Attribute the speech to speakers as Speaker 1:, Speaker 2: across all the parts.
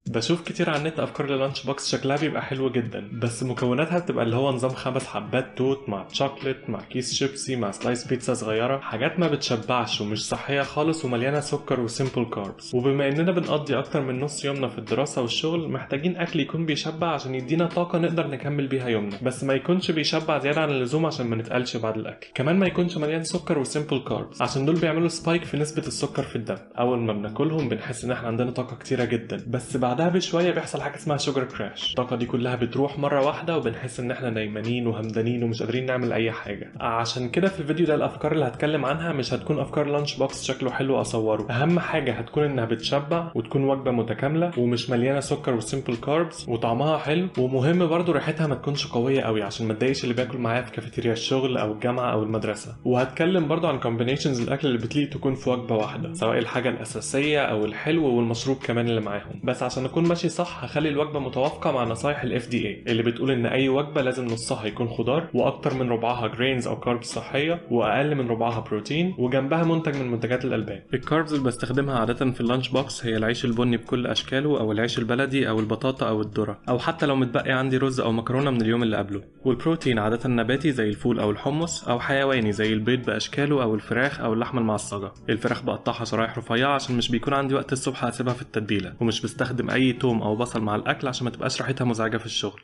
Speaker 1: بشوف كتير على النت افكار للانش بوكس شكلها بيبقى حلو جدا بس مكوناتها بتبقى اللي هو نظام خمس حبات توت مع تشوكلت مع كيس شيبسي مع سلايس بيتزا صغيره حاجات ما بتشبعش ومش صحيه خالص ومليانه سكر وسيمبل كاربس وبما اننا بنقضي اكتر من نص يومنا في الدراسه والشغل محتاجين اكل يكون بيشبع عشان يدينا طاقه نقدر نكمل بيها يومنا بس ما يكونش بيشبع زياده عن اللزوم عشان ما نتقلش بعد الاكل كمان ما يكونش مليان سكر وسيمبل كاربس عشان دول بيعملوا سبايك في نسبه السكر في الدم اول ما بناكلهم بنحس ان احنا عندنا طاقه كتيره جدا بس بعدها بشويه بيحصل حاجه اسمها شوجر كراش الطاقه دي كلها بتروح مره واحده وبنحس ان احنا نايمانين وهمدانين ومش قادرين نعمل اي حاجه عشان كده في الفيديو ده الافكار اللي هتكلم عنها مش هتكون افكار لانش بوكس شكله حلو اصوره اهم حاجه هتكون انها بتشبع وتكون وجبه متكامله ومش مليانه سكر وسيمبل كاربس وطعمها حلو ومهم برضو ريحتها ما تكونش قويه قوي عشان ما تضايقش اللي بياكل معايا في كافيتيريا الشغل او الجامعه او المدرسه وهتكلم برضو عن كومبينيشنز الاكل اللي بتليق تكون في وجبه واحده سواء الحاجه الاساسيه او الحلو والمشروب كمان اللي معاهم بس عشان اكون ماشي صح هخلي الوجبه متوافقه مع نصايح الاف دي اي اللي بتقول ان اي وجبه لازم نصها يكون خضار واكتر من ربعها جرينز او كاربس صحيه واقل من ربعها بروتين وجنبها منتج من منتجات الالبان الكاربز اللي بستخدمها عاده في اللانش بوكس هي العيش البني بكل اشكاله او العيش البلدي او البطاطا او الذره او حتى لو متبقي عندي رز او مكرونه من اليوم اللي قبله والبروتين عاده نباتي زي الفول او الحمص او حيواني زي البيض باشكاله او الفراخ او اللحمه المعصجه الفراخ بقطعها شرايح رفيعه عشان مش بيكون عندي وقت الصبح اسيبها في التتبيله ومش بستخدم اي توم او بصل مع الاكل عشان ما تبقاش ريحتها مزعجه في الشغل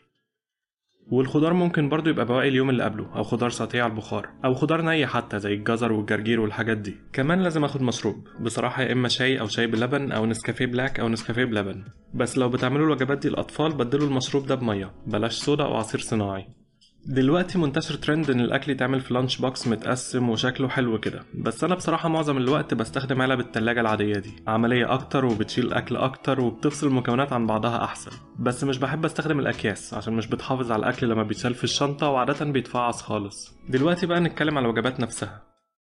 Speaker 1: والخضار ممكن برضو يبقى بواقي اليوم اللي قبله او خضار ساطيه على البخار او خضار ني حتى زي الجزر والجرجير والحاجات دي كمان لازم اخد مشروب بصراحه يا اما شاي او شاي بلبن او نسكافيه بلاك او نسكافيه بلبن بس لو بتعملوا الوجبات دي الاطفال بدلوا المشروب ده بميه بلاش صودا او عصير صناعي دلوقتي منتشر ترند ان الاكل يتعمل في لانش بوكس متقسم وشكله حلو كده بس انا بصراحه معظم الوقت بستخدم علب التلاجة العاديه دي عمليه اكتر وبتشيل الاكل اكتر وبتفصل المكونات عن بعضها احسن بس مش بحب استخدم الاكياس عشان مش بتحافظ على الاكل لما بيتشال في الشنطه وعاده بيتفعص خالص دلوقتي بقى نتكلم على الوجبات نفسها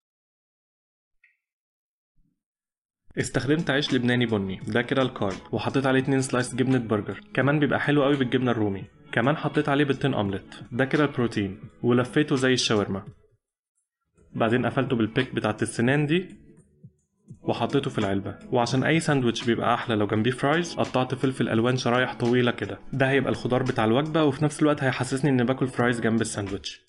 Speaker 1: استخدمت عيش لبناني بني ده كده الكارب وحطيت عليه 2 سلايس جبنه برجر كمان بيبقى حلو قوي بالجبنه الرومي كمان حطيت عليه بيضتين اومليت ده كده البروتين ولفيته زي الشاورما بعدين قفلته بالبيك بتاعت السنان دي وحطيته في العلبة وعشان أي ساندوتش بيبقى أحلى لو جنبيه فرايز قطعت فلفل ألوان شرايح طويلة كده ده هيبقى الخضار بتاع الوجبة وفي نفس الوقت هيحسسني إني باكل فرايز جنب الساندوتش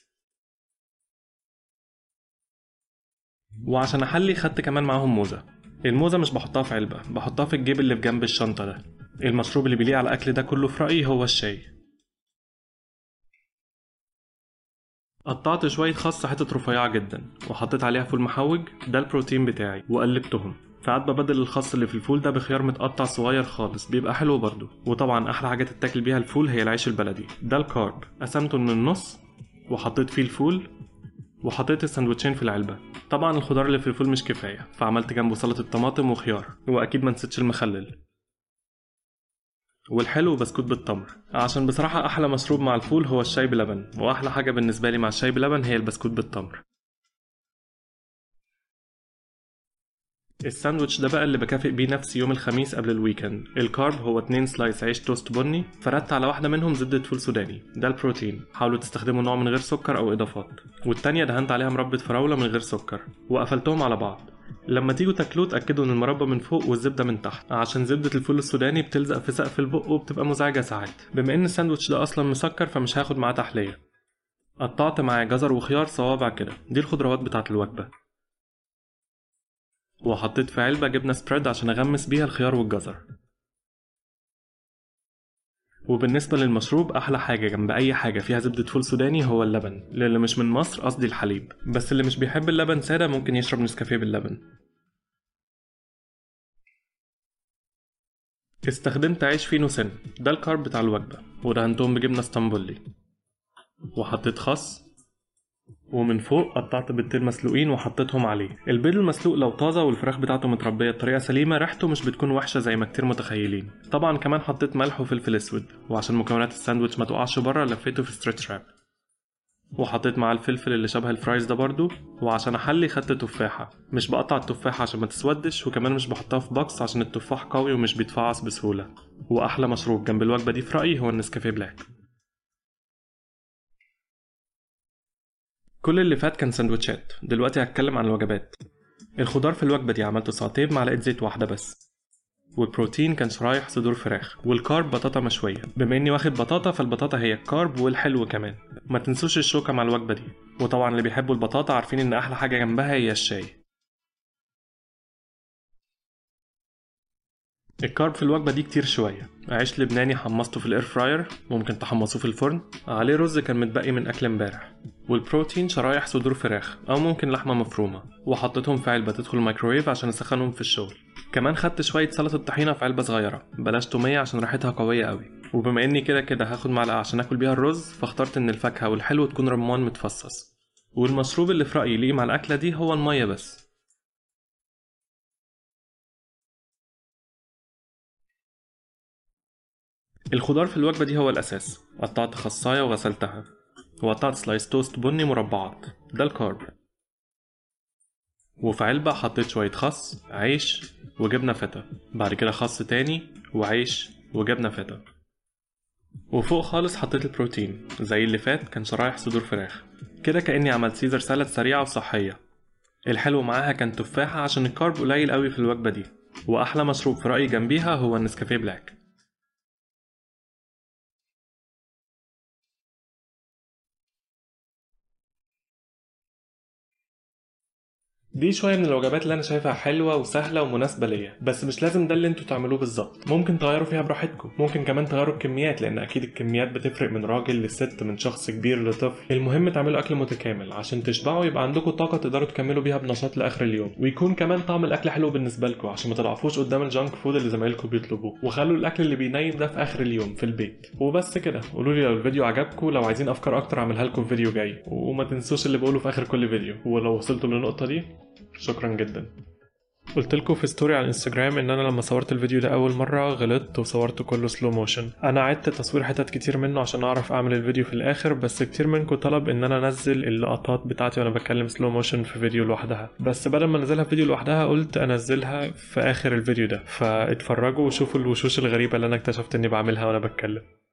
Speaker 1: وعشان أحلي خدت كمان معاهم موزة الموزة مش بحطها في علبة بحطها في الجيب اللي في جنب الشنطة ده المشروب اللي بيليق على الأكل ده كله في رأيي هو الشاي قطعت شوية خس حتت رفيعة جدا وحطيت عليها فول محوج ده البروتين بتاعي وقلبتهم ساعات ببدل الخس اللي في الفول ده بخيار متقطع صغير خالص بيبقى حلو برضه وطبعا احلى حاجه تتاكل بيها الفول هي العيش البلدي ده الكارب قسمته من النص وحطيت فيه الفول وحطيت السندوتشين في العلبة طبعا الخضار اللي في الفول مش كفاية فعملت جنبه سلطة طماطم وخيار وأكيد ما نسيتش المخلل والحلو بسكوت بالتمر عشان بصراحة أحلى مشروب مع الفول هو الشاي بلبن وأحلى حاجة بالنسبة لي مع الشاي بلبن هي البسكوت بالتمر الساندوتش ده بقى اللي بكافئ بيه نفسي يوم الخميس قبل الويكند الكارب هو 2 سلايس عيش توست بني فردت على واحدة منهم زبدة فول سوداني ده البروتين حاولوا تستخدموا نوع من غير سكر أو إضافات والتانية دهنت عليها مربى فراولة من غير سكر وقفلتهم على بعض لما تيجوا تاكلوه اتأكدوا ان المربى من فوق والزبدة من تحت عشان زبدة الفول السوداني بتلزق في سقف البق وبتبقى مزعجة ساعات بما ان الساندوتش ده اصلا مسكر فمش هاخد معاه تحلية قطعت معاه جزر وخيار صوابع كده دي الخضروات بتاعة الوجبة وحطيت في علبة جبنة سبريد عشان أغمس بيها الخيار والجزر وبالنسبة للمشروب أحلى حاجة جنب أي حاجة فيها زبدة فول سوداني هو اللبن للي مش من مصر قصدي الحليب بس اللي مش بيحب اللبن سادة ممكن يشرب نسكافيه باللبن استخدمت عيش فينو سن ده الكارب بتاع الوجبة ودهنتهم بجبنة اسطنبولي وحطيت خس ومن فوق قطعت بيضتين مسلوقين وحطيتهم عليه البيض المسلوق لو طازه والفراخ بتاعته متربيه بطريقه سليمه ريحته مش بتكون وحشه زي ما كتير متخيلين طبعا كمان حطيت ملح وفلفل اسود وعشان مكونات الساندوتش ما تقعش بره لفيته في ستريتش راب وحطيت معاه الفلفل اللي شبه الفرايز ده برضو وعشان احلي خدت تفاحه مش بقطع التفاحه عشان ما تسودش وكمان مش بحطها في بوكس عشان التفاح قوي ومش بيتفعص بسهوله واحلى مشروب جنب الوجبه دي في رايي هو النسكافيه بلاك كل اللي فات كان سندوتشات دلوقتي هتكلم عن الوجبات الخضار في الوجبة دي عملته ساطيه بمعلقة زيت واحدة بس والبروتين كان شرايح صدور فراخ والكارب بطاطا مشوية بما اني واخد بطاطا فالبطاطا هي الكارب والحلو كمان ما تنسوش الشوكة مع الوجبة دي وطبعا اللي بيحبوا البطاطا عارفين ان احلى حاجة جنبها هي الشاي الكارب في الوجبة دي كتير شوية عيش لبناني حمصته في الاير فراير ممكن تحمصوه في الفرن عليه رز كان متبقي من اكل امبارح والبروتين شرايح صدور فراخ او ممكن لحمة مفرومة وحطيتهم في علبة تدخل الميكرويف عشان اسخنهم في الشغل كمان خدت شوية سلطة طحينة في علبة صغيرة بلاش تومية عشان ريحتها قوية قوي وبما اني كده كده هاخد معلقة عشان اكل بيها الرز فاخترت ان الفاكهة والحلو تكون رمان متفصص والمشروب اللي في رأيي ليه مع الأكلة دي هو المية بس الخضار في الوجبة دي هو الأساس قطعت خصاية وغسلتها وقطعت سلايس توست بني مربعات ده الكارب وفي علبة حطيت شوية خس عيش وجبنة فتا بعد كده خس تاني وعيش وجبنة فتا وفوق خالص حطيت البروتين زي اللي فات كان شرايح صدور فراخ كده كأني عملت سيزر سالاد سريعة وصحية الحلو معاها كان تفاحة عشان الكارب قليل قوي في الوجبة دي وأحلى مشروب في رأيي جنبيها هو النسكافيه بلاك دي شويه من الوجبات اللي انا شايفها حلوه وسهله ومناسبه ليا بس مش لازم ده اللي انتوا تعملوه بالظبط ممكن تغيروا فيها براحتكم ممكن كمان تغيروا الكميات لان اكيد الكميات بتفرق من راجل لست من شخص كبير لطفل المهم تعملوا اكل متكامل عشان تشبعوا يبقى عندكم طاقه تقدروا تكملوا بيها بنشاط لاخر اليوم ويكون كمان طعم الاكل حلو بالنسبه لكم عشان ما تضعفوش قدام الجانك فود اللي زمايلكم بيطلبوه وخلوا الاكل اللي بينيم ده في اخر اليوم في البيت وبس كده قولوا لي لو الفيديو عجبكم لو عايزين افكار اكتر اعملها لكم في فيديو جاي وما تنسوش اللي بقوله في اخر كل فيديو ولو وصلتوا للنقطه دي شكرا جدا قلت لكم في ستوري على الانستجرام ان انا لما صورت الفيديو ده اول مره غلطت وصورته كله سلو موشن انا عدت تصوير حتت كتير منه عشان اعرف اعمل الفيديو في الاخر بس كتير منكم طلب ان انا انزل اللقطات بتاعتي وانا بتكلم سلو موشن في فيديو لوحدها بس بدل ما انزلها في فيديو لوحدها قلت انزلها في اخر الفيديو ده فاتفرجوا وشوفوا الوشوش الغريبه اللي انا اكتشفت اني بعملها وانا بتكلم